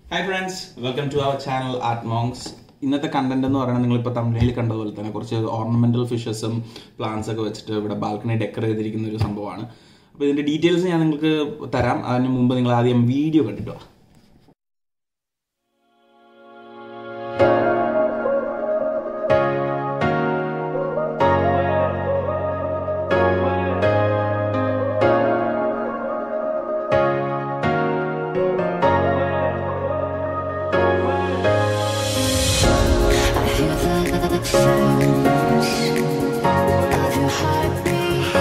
Hi friends welcome to our channel art monks ഇന്നത്തെ content എന്ന് പറയുന്നത് നിങ്ങളിപ്പോൾ തമിഴിൽ കണ്ടതുപോലെ തന്നെ കുറച്ച് ഓർണമെന്റൽ ഫിഷസും പ്ലാന്റ്സ് ഒക്കെ വെച്ചിട്ട് ഇവിടെ ബാൽക്കണി ഡെക്കർ ചെയ്തിരിക്കുന്ന ഒരു സംഭവമാണ് അപ്പോൾ ഇതിന്റെ ഡീറ്റെയിൽസ് ഞാൻ നിങ്ങൾക്ക് തരാം അതിന് മുമ്പ് നിങ്ങൾ ആദ്യം വീഡിയോ കണ്ടിട്ടോ I hear the sounds of your heartbeat.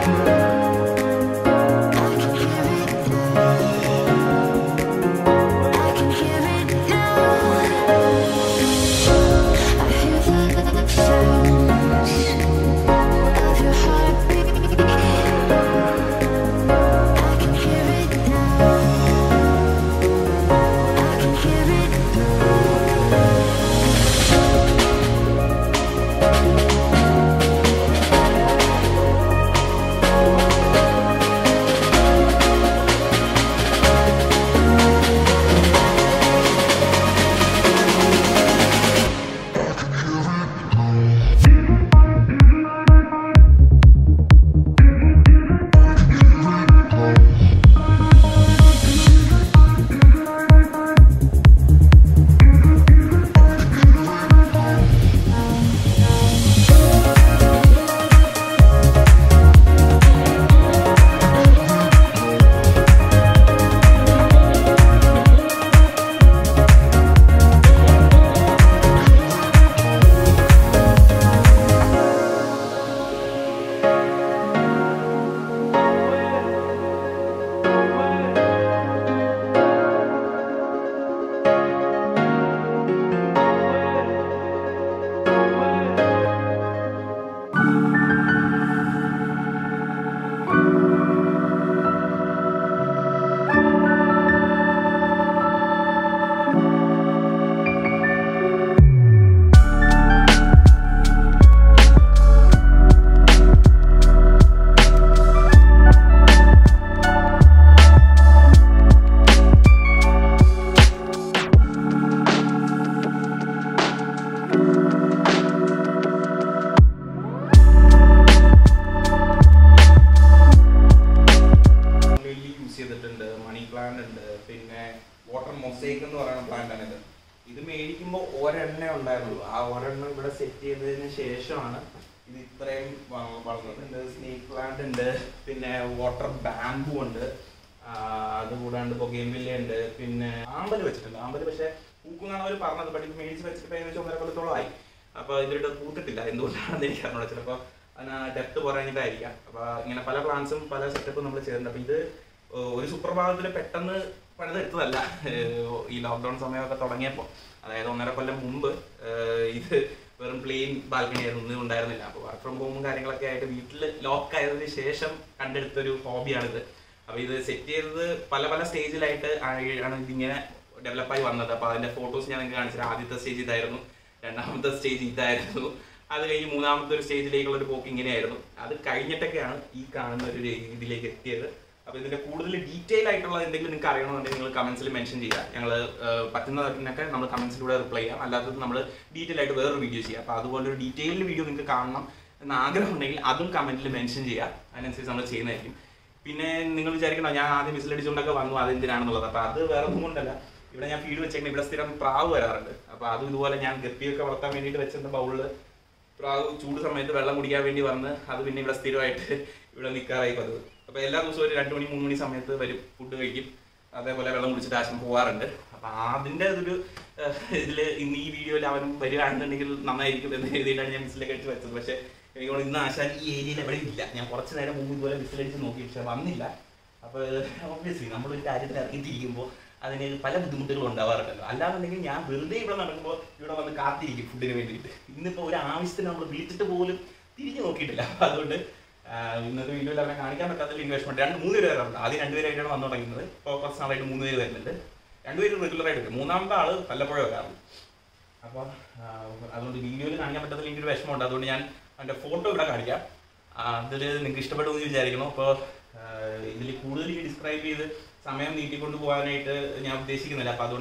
I can hear it now. I can hear it now. I hear the sounds of your heartbeat. I can hear it now. I can hear it lily use ചെയ്തിട്ടുണ്ട് money plant ഉണ്ട് പിന്നെ water mosaic എന്ന് പറയുന്ന plant ആണ് ഇത് ഇത് മേടിക്കുമ്പോൾ ഒരെണ്ണേ ഉണ്ടായിരുന്നുള്ളൂ ആ ഒരെണ്ണം ഇവിടെ സെറ്റ് ചെയ്തതിന് ശേഷമാണ് ഇത് ഇത്രയും വ- വളർന്നിട്ടുണ്ട് സ്നേക്ക് പ്ലാന്റ് ഉണ്ട് പിന്നെ വാട്ടർ ബാമ്പു ഉണ്ട് ആ, അതുകൂടാണ്ട് ബൊഗേമില്ല ഉണ്ട് പിന്നെ ആമ്പല് വെച്ചിട്ടുണ്ട് ആമ്പല് പക്ഷെ പൂക്കുന്നാണ് അവർ പറഞ്ഞത് ബട്ട് ഇത് മേടിച്ച് വെച്ചിട്ട് ഏകദേശം ഒന്നര കൊല്ലത്തോളം ആയി അപ്പൊ ഇതിലിട്ട് പൂത്തിട്ടില്ല എന്തുകൊണ്ടാണെന്ന് എനിക്ക് അറിഞ്ഞൂടാ ചിലപ്പോൾ അതിന് ഡെപ്ത് കുറഞ്ഞിട്ടായിരിക്കാം അപ്പൊ ഇങ്ങനെ പല പ്ലാൻസും പല സെറ്റപ്പും നമ്മൾ ചെയ്യുന്നുണ്ട് അപ്പൊ ഇത് ഏഹ് ഒരു സുപ്രഭാതത്തിൽ പെട്ടെന്ന് പണിതെടുത്തതല്ല ഏഹ് ഈ ലോക്ക്ഡൌൺ സമയമൊക്കെ തുടങ്ങിയപ്പോൾ അതായത് ഒന്നര കൊല്ലം മുമ്പ് ഏഹ് ഇത് വെറും പ്ലെയിൻ ബാൽക്കണി ആയിരുന്നു ഒന്നും ഉണ്ടായിരുന്നില്ല അപ്പോൾ വർക്ക് ഫ്രം ഹോമും കാര്യങ്ങളൊക്കെ ആയിട്ട് വീട്ടിൽ ലോക്ക് ആയതിനു ശേഷം കണ്ടെടുത്തൊരു ഹോബിയാണിത് അപ്പൊ ഇത് സെറ്റ് ചെയ്തത് പല പല സ്റ്റേജിലായിട്ട് ആണ് ഇതിങ്ങനെ ഡെവലപ്പായി വന്നത് അപ്പൊ അതിന്റെ ഫോട്ടോസ് ഞാൻ നിങ്ങൾക്ക് കാണിച്ചത് ആദ്യത്തെ സ്റ്റേജ് ഇതായിരുന്നു രണ്ടാമത്തെ സ്റ്റേജ് ഇതായിരുന്നു അത് കഴിഞ്ഞ് മൂന്നാമത്തെ ഒരു സ്റ്റേജിലേക്കുള്ള ഒരു പോക്ക് ഇങ്ങനെയായിരുന്നു അത് കഴിഞ്ഞിട്ടൊക്കെയാണ് ഈ കാണുന്ന ഒരു രീ- ഇതിലേക്ക് എത്തിയത് അപ്പൊ ഇതിന്റെ കൂടുതൽ ഡീറ്റെയിൽ ആയിട്ടുള്ള എന്തെങ്കിലും നിങ്ങൾക്ക് അറിയണമെന്നുണ്ടെങ്കിൽ നിങ്ങൾ കമന്റ്സിൽ മെൻഷൻ ചെയ്യുക ഞങ്ങൾ പറ്റുന്നതിനൊക്കെ നമ്മൾ കമന്റ്സിലൂടെ റിപ്ലൈ ചെയ്യാം അല്ലാത്തത് നമ്മൾ ഡീറ്റെയിൽ ആയിട്ട് വേറൊരു വീഡിയോ ചെയ്യാം അപ്പൊ അതുപോലെ ഒരു ഡീറ്റെയിൽഡ് വീഡിയോ നിങ്ങൾക്ക് കാണണം എന്ന് ആഗ്രഹം ഉണ്ടെങ്കിൽ അതും കമന്റിൽ മെൻഷൻ ചെയ്യുക അതിനനുസരിച്ച് നമ്മൾ ചെയ്യുന്നതായിരിക്കും പിന്നെ നിങ്ങൾ വിചാരിക്കണോ ഞാൻ ആദ്യം വിസിലടിച്ചുകൊണ്ടൊക്കെ വന്നു അതെന്തിനാണെന്നുള്ളത് അപ്പൊ അത് വേറെ ഒന്നും കൊണ്ടല്ല ഇവിടെ ഞാൻ ഫീഡ് വെച്ചേക്കുന്നത് ഇവിടെ സ്ഥിരം പ്രാവ് വരാറുണ്ട് അപ്പൊ അതും ഇതുപോലെ ഞാൻ ഗപ്പിയൊക്കെ വളർത്താൻ വേണ്ടിയിട്ട് വെച്ചിരുന്ന ബൗളില് പ്രാവ് ചൂട് സമയത്ത് വെള്ളം കുടിക്കാൻ വേണ്ടി വന്ന് അത് പിന്നെ ഇവിടെ സ്ഥിരമായിട്ട് ഇവിടെ നിൽക്കാറായി പതിവ് അപ്പൊ എല്ലാ ദിവസവും ഒരു രണ്ട് മണി മൂന്ന് മണി സമയത്ത് വരും ഫുഡ് കഴിക്കും അതേപോലെ വെള്ളം കുടിച്ചിട്ട് ആശം പോവാറുണ്ട് അപ്പൊ അതിന്റെ ഒരു ഇതിൽ ഇന്ന് ഈ വീഡിയോയിൽ അവൻ വരികയാണെന്നുണ്ടെങ്കിൽ നന്നായിരിക്കും എന്ന് എഴുതിയിട്ടാണ് ഞാൻ മിസ്സിലൊക്കെ അടിച്ച് വെച്ചത് പക്ഷെ എനിക്ക് തോന്നുന്നു ഇന്ന് ആശാൻ ഈ ഏരിയയിൽ എവിടെ ഇല്ല ഞാൻ കുറച്ച് നേരം മുമ്പ് ഇതുപോലെ വിസിലടിച്ച് നോക്കി പക്ഷെ വന്നില്ല അപ്പൊ ഓബിയസ്ലി നമ്മളൊരു കാര്യത്തിൽ ഇറങ്ങിത്തിരിക്കുമ്പോൾ അതിന് പല ബുദ്ധിമുട്ടുകളും ഉണ്ടാവാറുണ്ടല്ലോ അല്ലാന്നുണ്ടെങ്കിൽ ഞാൻ വെറുതെ ഇവിടെ നടക്കുമ്പോൾ ഇവിടെ വന്ന് കാത്തിരിക്കും ഫുഡിന് വേണ്ടിയിട്ട് ഇന്നിപ്പോൾ ഒരു ആവശ്യത്തിന് നമ്മൾ വിളിച്ചിട്ട് പോലും തിരിഞ്ഞു നോക്കിയിട്ടില്ല അപ്പൊ അതുകൊണ്ട് ആ, ഇന്നത്തെ വീഡിയോയിൽ അവനെ കാണിക്കാൻ പറ്റാത്ത ഇൻവെസ്റ്റ്മെന്റ് രണ്ട് മൂന്ന് പേര് വരാറുണ്ട് ആദ്യം രണ്ടുപേരായിട്ടാണ് വന്നു തുടങ്ങുന്നത് ഇപ്പോൾ കുറച്ച് നാളായിട്ട് മൂന്ന് പേര് വരുന്നുണ്ട് രണ്ടുപേരും റെഗുലർ ആയിട്ട് വരും മൂന്നാമത്തെ ആള് വല്ലപ്പോഴും വരാറുണ്ട് അപ്പോൾ അതുകൊണ്ട് വീഡിയോയിൽ കാണിക്കാൻ പറ്റത്തില്ല എനിക്കൊരു വിഷമമുണ്ട് അതുകൊണ്ട് ഞാൻ അതിന്റെ ഫോട്ടോ ഇവിടെ കാണിക്കാം അതിൽ നിങ്ങൾക്ക് ഇഷ്ടപ്പെടുമെന്ന് വിചാരിക്കുന്നു അപ്പോൾ ഇതിൽ കൂടുതൽ ഡിസ്ക്രൈബ് ചെയ്ത് സമയം നീട്ടിക്കൊണ്ട് പോകാനായിട്ട് ഞാൻ ഉദ്ദേശിക്കുന്നില്ല അപ്പോൾ അതുകൊണ്ട്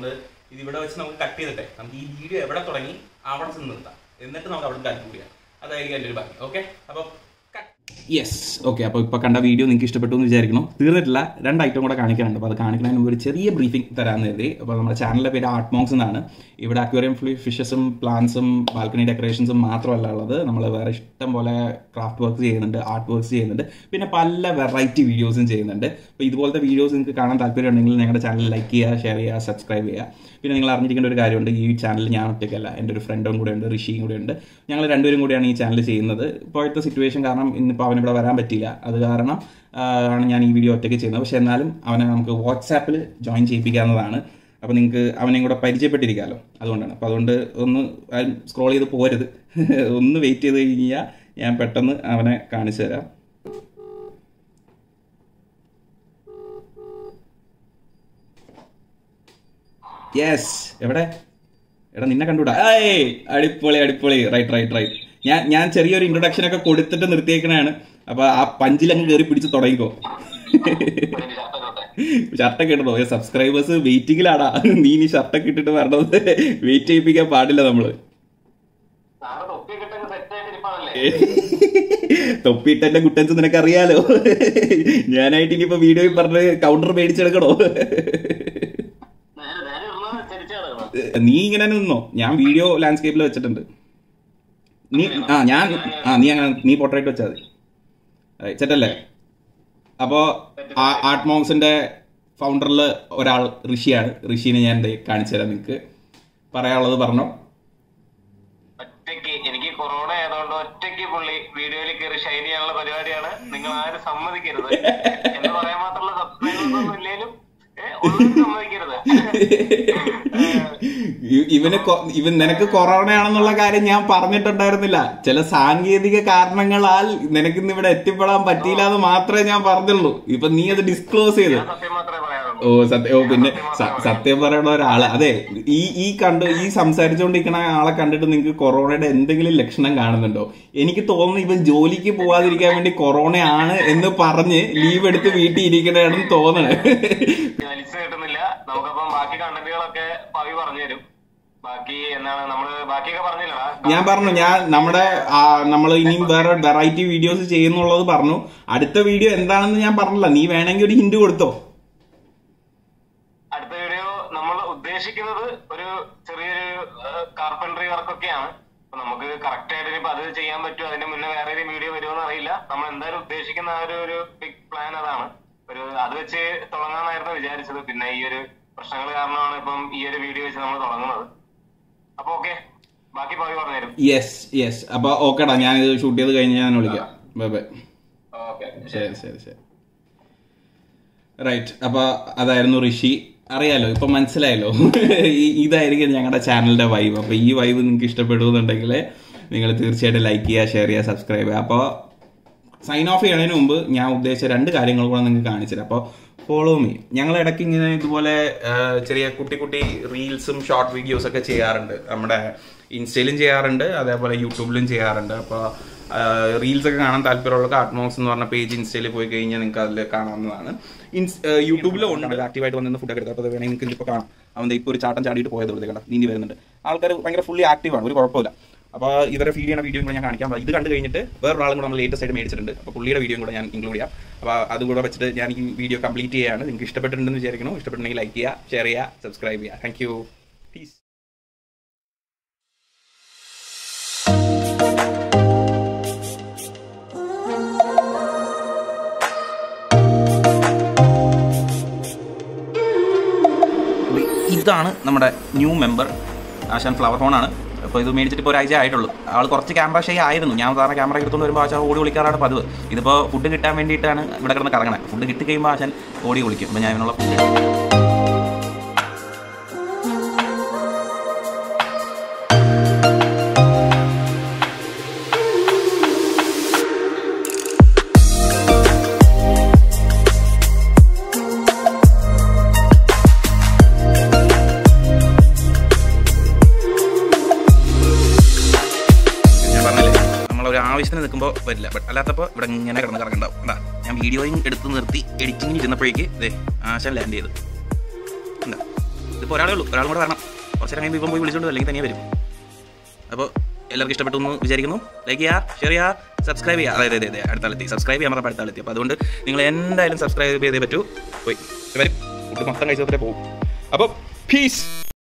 ഇത് ഇവിടെ വെച്ച് നമുക്ക് കട്ട് ചെയ്തിട്ടെ നമുക്ക് ഈ വീഡിയോ എവിടെ തുടങ്ങി അവിടെ ചെന്ന് നിർത്താം എന്നിട്ട് നമുക്ക് അവിടെ കട്ട് ചെയ്യാം അതായിരിക്കും എൻ്റെ ഒരു ഭംഗി ഓക്കെ അപ്പോൾ യെസ് ഓക്കെ അപ്പോൾ ഇപ്പോൾ കണ്ട വീഡിയോ നിങ്ങൾക്ക് ഇഷ്ടപ്പെട്ടു എന്ന് വിചാരിക്കണം തീർന്നിട്ടില്ല രണ്ട് ഐറ്റം കൂടെ കാണിക്കാനുണ്ട് അപ്പോൾ അത് കാണിക്കുന്നതിന് മുമ്പ് ഒരു ചെറിയ ബ്രീഫിംഗ് തരാമെന്ന് കരുതി അപ്പോൾ നമ്മുടെ ചാനലിൻ്റെ പേര് ആർട്ട് മോങ്സ് എന്നാണ് ഇവിടെ അക്വേറിയം ഫിഷസും പ്ലാന്റ്സും ബാൽക്കണി ഡെക്കറേഷൻസും മാത്രമല്ല ഉള്ളത് നമ്മൾ വേറെ ഇഷ്ടം പോലെ ക്രാഫ്റ്റ് വർക്ക് ചെയ്യുന്നുണ്ട് ആർട്ട് വർക്ക്സ് ചെയ്യുന്നുണ്ട് പിന്നെ പല വെറൈറ്റി വീഡിയോസും ചെയ്യുന്നുണ്ട് അപ്പോൾ ഇതുപോലത്തെ വീഡിയോസ് നിങ്ങൾക്ക് കാണാൻ താല്പര്യം ഉണ്ടെങ്കിൽ ഞങ്ങളുടെ ചാനൽ ലൈക്ക് ചെയ്യുക ഷെയർ ചെയ്യുക സബ്സ്ക്രൈബ് ചെയ്യുക പിന്നെ നിങ്ങൾ അറിഞ്ഞിരിക്കേണ്ട ഒരു കാര്യമുണ്ട് ഈ ചാനൽ ഞാൻ ഒറ്റയ്ക്കല്ല എൻ്റെ ഒരു ഫ്രണ്ടും കൂടെ ഉണ്ട് ഋഷിയും കൂടെ ഉണ്ട് ഞങ്ങൾ രണ്ടുപേരും കൂടിയാണ് ഈ ചാനൽ ചെയ്യുന്നത് ഇപ്പോഴത്തെ സിറ്റുവേഷൻ കാരണം ഇന്നിപ്പോൾ അവനിവിടെ വരാൻ പറ്റിയില്ല അത് കാരണം ആ, ആണ് ഞാൻ ഈ വീഡിയോ ഒറ്റയ്ക്ക് ചെയ്യുന്നത് പക്ഷേ എന്നാലും അവനെ നമുക്ക് വാട്സാപ്പിൽ ജോയിൻ ചെയ്യിപ്പിക്കാവുന്നതാണ് അപ്പോൾ നിങ്ങൾക്ക് അവനെയും കൂടെ പരിചയപ്പെട്ടിരിക്കാമല്ലോ അതുകൊണ്ടാണ് അപ്പോൾ അതുകൊണ്ട് ഒന്ന് സ്ക്രോൾ ചെയ്ത് പോരുത് ഒന്ന് വെയിറ്റ് ചെയ്ത് കഴിഞ്ഞാൽ ഞാൻ പെട്ടെന്ന് അവനെ കാണിച്ചു തരാം യെസ് എവിടെ എടാ നിന്നെ കണ്ടുകൂടാ ഏയ് അടിപൊളി അടിപൊളി റൈറ്റ് റൈറ്റ് റൈറ്റ് ഞാൻ ഞാൻ ചെറിയൊരു ഇൻട്രൊഡക്ഷൻ ഒക്കെ കൊടുത്തിട്ട് നിർത്തിയേക്കണാണ് അപ്പൊ ആ പഞ്ചിൽ അങ്ങ് കയറി പിടിച്ച് തുടങ്ങിക്കോ ഷർട്ടൊക്കെ ഇടണോ സബ്സ്ക്രൈബേഴ്സ് വെയിറ്റിംഗിലാടാ നീ ഇനി ഷർട്ടൊക്കെ ഇട്ടിട്ട് വരണത് വെയിറ്റ് ചെയ്യിപ്പിക്കാൻ പാടില്ല നമ്മള് തൊപ്പിയിട്ട് എന്റെ കുട്ടൻസ് നിനക്ക് അറിയാലോ ഞാനായിട്ട് ഇനിയിപ്പോ വീഡിയോയിൽ പറഞ്ഞ് കൗണ്ടർ മേടിച്ചെടുക്കണോ നീ ഇങ്ങനെ തന്നെ നിന്നോ ഞാൻ വീഡിയോ ലാൻഡ്സ്കേപ്പിൽ വെച്ചിട്ടുണ്ട് നീ ആ ഞാൻ ആ നീ അങ്ങനെ നീ പോർട്രേറ്റ് വെച്ചാൽ മതി സെറ്റല്ലേ അപ്പോ ആർട്ട് മോങ്സിന്റെ ഫൗണ്ടറിൽ ഒരാൾ ഋഷിയാണ് ഋഷിനെ ഞാൻ ദേ കാണിച്ചു തരാം നിങ്ങക്ക് പറയാനുള്ളത് പറഞ്ഞോ ഒറ്റയ്ക്ക് എനിക്ക് കൊറോണ ആയതുകൊണ്ട് ഒറ്റയ്ക്ക് പുള്ളി വീഡിയോയിൽ കയറി ഷൈൻ ചെയ്യാനുള്ള പരിപാടിയാണ് നിങ്ങൾ ആരും സമ്മതിക്കരുത് എന്ന് പറയാൻ മാത്രമുള്ള സബ്സ്ക്രൈബേഴ്സ് ഒന്നും ഇല്ലേലും ഏഹ്, ഉള്ളവര് സമ്മതിക്കരുത് ഇ- ഇവന് കൊ- ഇവൻ നിനക്ക് കൊറോണ ആണെന്നുള്ള കാര്യം ഞാൻ പറഞ്ഞിട്ടുണ്ടായിരുന്നില്ല ചില സാങ്കേതിക കാരണങ്ങളാൽ നിനക്ക് ഇന്ന് ഇവിടെ എത്തിപ്പെടാൻ പറ്റിയില്ല എന്ന് മാത്രമേ ഞാൻ പറഞ്ഞുള്ളൂ ഇപ്പൊ നീ അത് ഡിസ്ക്ലോസ് ചെയ്ത് ഞാൻ സത്യം മാത്രമേ പറയാറുള്ളൂ ഓ സത്യം ഓ പിന്നെ സ- സത്യം പറയണ ഒരാള് അതെ ഈ ഈ കണ്ട് ഈ സംസാരിച്ചുകൊണ്ടിരിക്കണ ആളെ കണ്ടിട്ട് നിങ്ങൾക്ക് കൊറോണയുടെ എന്തെങ്കിലും ലക്ഷണം കാണുന്നുണ്ടോ എനിക്ക് തോന്നുന്നു ഇവൻ ജോലിക്ക് പോവാതിരിക്കാൻ വേണ്ടി കൊറോണയാണ് എന്ന് പറഞ്ഞ് ലീവ് എടുത്ത് വീട്ടിൽ ഇരിക്കണതാണെന്ന് തോന്നണേ വലിച്ചു കിട്ടുന്നില്ല നമുക്കപ്പം ബാക്കി കണ്ടന്റുകളൊക്കെ പവി പറഞ്ഞു തരും ബാക്കി എന്താണ് നമ്മള് ബാക്കിയൊക്കെ പറഞ്ഞില്ലടാ ഞാൻ പറഞ്ഞു ഞാൻ നമ്മുടെ നമ്മൾ ഇനിയും വേറെ വെറൈറ്റി വീഡിയോസ് ചെയ്യുന്നുള്ളത് പറഞ്ഞു അടുത്ത വീഡിയോ എന്താണെന്ന് ഞാൻ പറഞ്ഞില്ല നീ വേണമെങ്കിൽ ഒരു ഹിന്റ് കൊടുത്തോ അടുത്ത വീഡിയോ നമ്മൾ ഉദ്ദേശിക്കുന്നത് ഒരു ചെറിയൊരു കാർപ്പൻട്രി വർക്കൊക്കെയാണ് അപ്പൊ നമുക്ക് കറക്റ്റ് ആയിട്ട് ഇനിയിപ്പോ അത് ചെയ്യാൻ പറ്റുമോ അതിന്റെ മുന്നേ വേറെ ഏതെങ്കിലും വീഡിയോ വരുമോ അറിയില്ല നമ്മൾ എന്തായാലും ഉദ്ദേശിക്കുന്ന ആ ഒരു ഒരു ബിഗ് പ്ലാൻ അതാണ് ഒരു അത് വെച്ച് തുടങ്ങാന്നായിരുന്നു വിചാരിച്ചത് പിന്നെ ഈ ഒരു പ്രശ്നങ്ങൾ കാരണമാണ് ഇപ്പം ഈ ഒരു വീഡിയോ വെച്ച് നമ്മൾ തുടങ്ങുന്നത് അപ്പൊ ഓക്കെ ബാക്കി ഭാവി പറഞ്ഞുതരും യെസ് യെസ് അപ്പൊ ഓക്കേടാ ഞാൻ ഇത് ഷൂട്ട് ചെയ്ത് കഴിഞ്ഞ് ഞാൻ വിളിക്കാം ബൈ ബൈ ഓക്കെ ശരി ശരി ശരി റൈറ്റ് അപ്പൊ അതായിരുന്നു ഋഷി അറിയാലോ ഇപ്പൊ മനസ്സിലായല്ലോ ഈ- ഇതായിരിക്കും ഞങ്ങളുടെ ചാനലിന്റെ വൈബ് അപ്പൊ ഈ വൈബ് നിങ്ങൾക്ക് ഇഷ്ടപ്പെടുന്നുണ്ടെങ്കിൽ നിങ്ങൾ തീർച്ചയായിട്ടും ലൈക്ക് ചെയ്യുക ഷെയർ ചെയ്യുക സബ്സ്ക്രൈബ് ചെയ്യുക അപ്പോൾ സൈൻ ഓഫ് ചെയ്യണതിന് മുമ്പ് ഞാൻ ഉദ്ദേശിച്ച രണ്ട് കാര്യങ്ങൾ കൂടെ നിങ്ങൾക്ക് കാണിച്ചുതരാം അപ്പോൾ ഫോളോ മീ ഞങ്ങൾ ഇടയ്ക്ക് ഇങ്ങനെ ഇതുപോലെ ആ, ചെറിയ കുട്ടി കുട്ടി റീൽസും ഷോർട്ട് വീഡിയോസ് ഒക്കെ ചെയ്യാറുണ്ട് നമ്മുടെ ഇൻസ്റ്റയിലും ചെയ്യാറുണ്ട് അതേപോലെ യൂട്യൂബിലും ചെയ്യാറുണ്ട് അപ്പോൾ റീൽസ് ഒക്കെ കാണാൻ താല്പര്യമുള്ള ആർട്ട്മോക്സ് എന്ന് പറഞ്ഞ പേജ് ഇൻസ്റ്റയിൽ പോയി കഴിഞ്ഞാൽ നിങ്ങൾക്ക് അതിൽ കാണാവുന്നതാണ് ഇൻസ് യൂട്യൂബിലും ഉണ്ട് ആക്റ്റീവായിട്ട് വന്നിരുന്ന ഫുഡൊക്കെ എടുക്കാം അപ്പോൾ അത് വേണമെങ്കിൽ നിങ്ങൾക്ക് ഇപ്പോൾ കാണാം അവൻ ഇപ്പോൾ ഒരു ചാട്ടം ചാടിയിട്ട് പോയത് ഇവിടെ കണ്ട നീന്തി വരുന്നുണ്ട് ആൾക്കാർ ഭയങ്കര ഫുള്ളി ആക്റ്റീവാണ് ഒരു കുഴപ്പമില്ല അപ്പോൾ ഇവരെ ഫീഡ് ചെയ്യുന്ന വീഡിയോ കൂടെ ഞാൻ കാണിക്കാം അപ്പോൾ ഇത് കണ്ടു കഴിഞ്ഞിട്ട് വേറൊരാളും കൂടെ നമ്മൾ ലേറ്റസ്റ്റ് ആയിട്ട് മേടിച്ചിട്ടുണ്ട് അപ്പോൾ പുള്ളിയുടെ വീഡിയോ കൂടെ ഞാൻ ഇൻക്ലൂഡ് ചെയ്യാം അപ്പോൾ അതും കൂടെ വെച്ചിട്ട് ഞാൻ ഈ വീഡിയോ കംപ്ലീറ്റ് ചെയ്യുകയാണ് നിങ്ങൾക്ക് ഇഷ്ടപ്പെട്ടിട്ടുണ്ടെന്ന് വിചാരിക്കുന്നു ഇഷ്ടപ്പെട്ടുണ്ടെങ്കിൽ ലൈക്ക് ചെയ്യുക ഷെയർ ചെയ്യുക സബ്സ്ക്രൈബ് ചെയ്യുക താങ്ക് യു പീസ് ഇതാണ് നമ്മുടെ ന്യൂ മെമ്പർ ആശാൻ ഫ്ലവർ ഫോണാണ് അപ്പോൾ ഇത് മേടിച്ചിട്ട് ഇപ്പോൾ ഒരാഴ്ച ആയിട്ടുള്ളൂ ആൾ കുറച്ച് ക്യാമറ ഷൈ ആയിരുന്നു ഞാൻ സാധാരണ ക്യാമറ എടുത്തുകൊണ്ട് വരുമ്പോൾ ആശാൻ ഓടി വിളിക്കാറാണ് പതിവ് ഇതിപ്പോൾ ഫുഡ് കിട്ടാൻ വേണ്ടിയിട്ടാണ് ഇവിടെ കിടന്ന് കറങ്ങണത് ഫുഡ് കിട്ടി കഴിയുമ്പോൾ ആശാൻ ഓടി വിളിക്കും അപ്പോൾ ഞാൻ ഇതിനുള്ള ഫുഡ് ഞാൻ പറഞ്ഞില്ലേ നമ്മളൊരു ആവശ്യത്തിന് നിൽക്കുമ്പോൾ വരില്ല ബട്ട് അല്ലാത്തപ്പോൾ ഇവിടെ ഇങ്ങനെ കിടന്ന് കറങ്ങണ്ടാവും അതാ ഞാൻ വീഡിയോയും എടുത്ത് നിർത്തി എഡിറ്റിങ്ങിന് ഇരുന്നപ്പോഴേക്ക് ഇതേ ആശാൻ ലാൻഡ് ചെയ്ത് എന്താ ഇതിപ്പോൾ ഒരാളേ ഉള്ളൂ ഒരാളും കൂടെ വരണം കുറച്ച് നേരം കഴിയുമ്പോൾ ഇപ്പം പോയി വിളിച്ചോണ്ട് അല്ലെങ്കിൽ തനിയെ വരും അപ്പോൾ എല്ലാവർക്കും ഇഷ്ടപ്പെട്ടു എന്ന് വിചാരിക്കുന്നു ലൈക്ക് ചെയ്യുക ഷെയർ ചെയ്യുക സബ്സ്ക്രൈബ് ചെയ്യുക അതായത് അതെ അതെ അടുത്താളെത്തി സബ്സ്ക്രൈബ് ചെയ്യാൻ പറഞ്ഞപ്പോൾ അടുത്താളെത്തി അപ്പോൾ അതുകൊണ്ട് നിങ്ങൾ എന്തായാലും സബ്സ്ക്രൈബ് ചെയ്തേ പറ്റൂ പോയി വരും ഫുഡ് മൊത്തം കഴിച്ചപ്പോഴേ പോകും അപ്പോൾ പീസ്